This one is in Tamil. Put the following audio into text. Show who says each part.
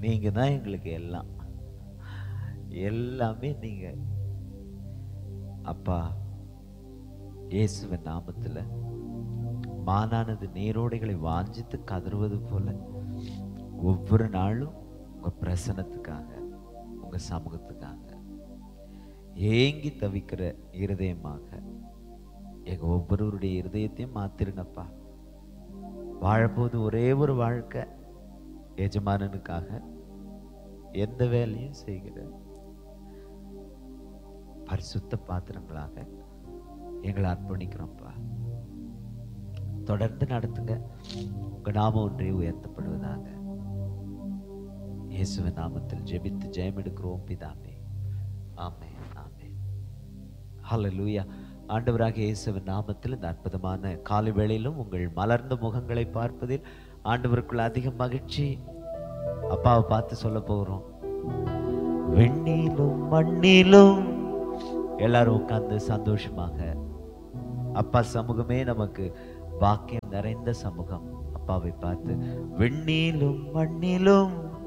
Speaker 1: நீங்க தான் எங்களுக்கு எல்லாம் எல்லாமே நீங்க அப்பா இயேசுவின் நாமத்துல மானானது நீரோடைகளை வாஞ்சித்து கதறுவது போல ஒவ்வொரு நாளும் உங்க பிரசனத்துக்காக உங்க சமூகத்துக்காக ஏங்கி தவிக்கிற இருதயமாக எங்க ஒவ்வொருவருடைய இருதயத்தையும் மாத்திருங்கப்பா வாழப்போது ஒரே ஒரு வாழ்க்கை எஜமானனுக்காக எந்த வேலையும் செய்கிற பரிசுத்த பாத்திரங்களாக எங்களை அர்ப்பணிக்கிறோம்ப்பா தொடர்ந்து நடத்துங்க உங்க நாம ஒன்றே உயர்த்தப்படுவதாக இயேசுவின் நாமத்தில் ஜெபித்து ஜெயம் எடுக்கிறோம் பிதாமே ஆமே ஆமே ஹalleluya ஆண்டவராக இயேசுவின் நாமத்தில் இந்த அற்புதமான காலை வேளையிலும் உங்கள் மலர்ந்த முகங்களை பார்ப்பதில் ஆண்டவருக்குள்ள அதிக மகிழ்ச்சி அப்பாவை பார்த்து சொல்ல போகிறோம் வெண்ணிலும் மண்ணிலும் எல்லாரும் உட்கார்ந்து சந்தோஷமாக அப்பா சமூகமே நமக்கு பாக்கியம் நிறைந்த சமூகம் அப்பாவை பார்த்து வெண்ணிலும் மண்ணிலும்